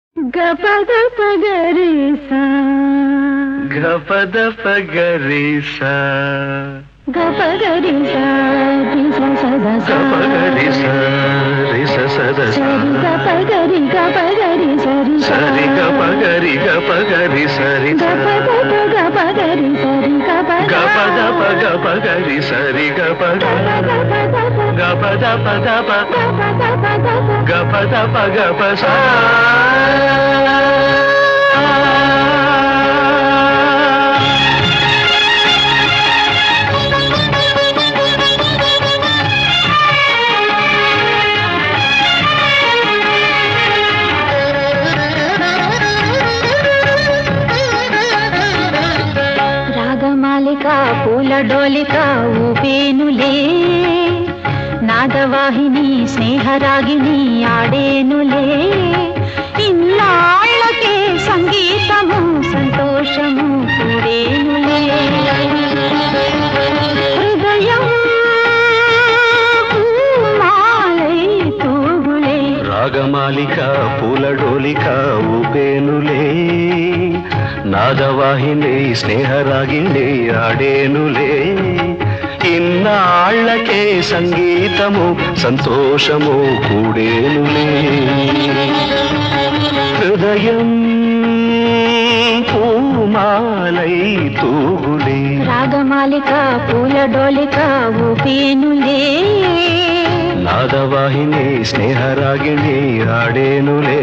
గపద పగరిసా గపద పగరిసా గపగరిసా రిస సద గపగరిసా రిస సద సరి గపగరి గపగరి సరి సరి గపగరి గపగరి సరి గపద గపగరి సరి గపద గపద పగపగరి సరి గపగ గపద పద ప గపద పగప సా రాగమాలిక పూల డోలిక ఊపేనులే నాదవాహిని స్నేహరాగిని ఆడేనులే ఇన్నాళ్ళకే సంగీతము సంతోషము కూడేనులే హృదయం పూమాలై తూగులే రాగమాలిక పూలడోలిక ఊపేనులే నాదవాహిని స్నేహరాగిణి ఆడేనులే ఇన్నాళ్ళకే సంగీతము సంతోషము కూడేనులే హృదయం పూమాలై తూగులే రాగమాలిక పూల డోలిక ఊపేనులే నాదవాహిని స్నేహరాగిణి ఆడేనులే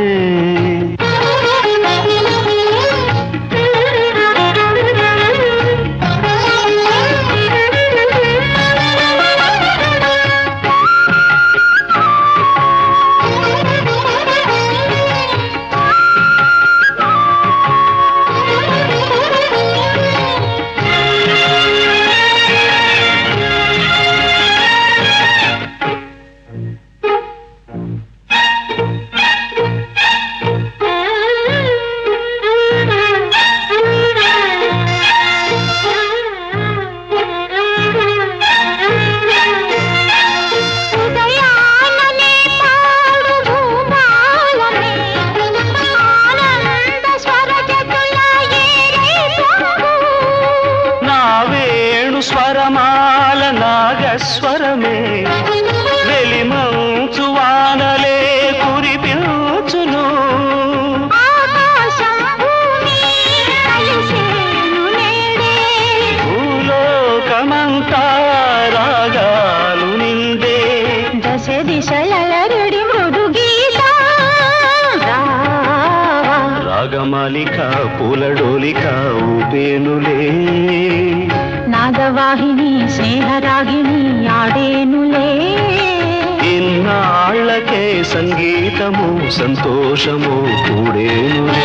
ఉదయాననే పాడు భూమాలనే ఆనంద స్వరజతుల ఏరే పొంగు. నా వేణు స్వరమాల నాగస్వరమే వెలిమంచు వానలే కురిపించును ఆకాశం భూమి కలిసేను నేడే. భూలోకమంతా రాగాలు నిండే దశ దిశలలరుడి మృదు గీత రావా. రాగమాలిక పూలడోలిక ఊపేనులే నాదవాహిని స్నేహరాగిణి ఆడేనులే ఇన్నాళ్ళకే సంగీతము సంతోషము కూడేనులే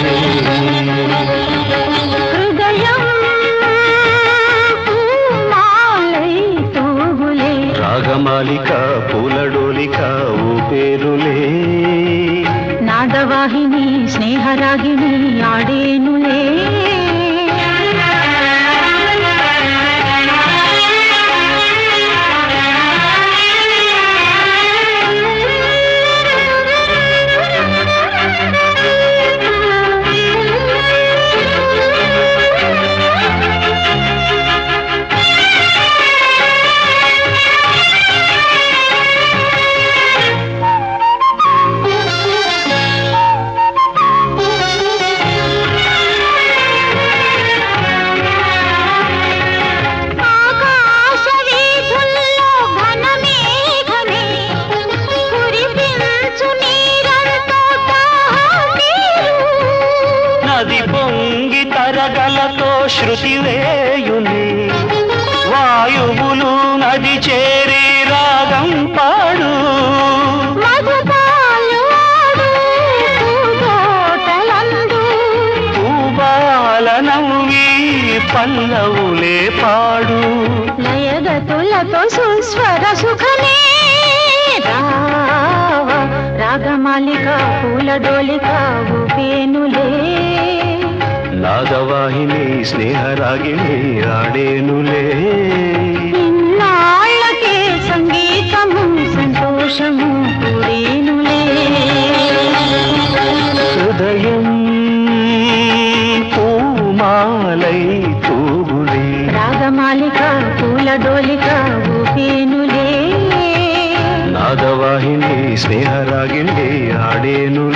హృదయం పూమాలై తూగులే రాగమాలిక పూలడోలిక ఊపేరులే నాదవాహిని స్నేహరాగిణి ఆడేనులే ఆకాశ వీధుల్లో ఘనమేఘమే కురిపించు నీరంతో తాహతీరు. నది పొంగి తరగలతో శృతి వేయుని వాయువులు నది చేరి రాగం పాడు మధుపాలు ఆడు పూదోటలందు. పూబాల నవ్వి పల్లవులే పాడు లయగతులతో సుస్వర సుఖమే రావ రాగమాలిక పూల డోలిక ఊపేనులే నాదవాహిని స్నేహరాగిణి ఆడేనులే ఇన్నాళ్ళకే సంగీతము సంతోషము కూడేనులే హృదయం పూమాలై తూగులే రాగమాలిక పూల డోలిక ఊపేనులే నాదవాహిని స్నేహరాగిణి ఆడేనులే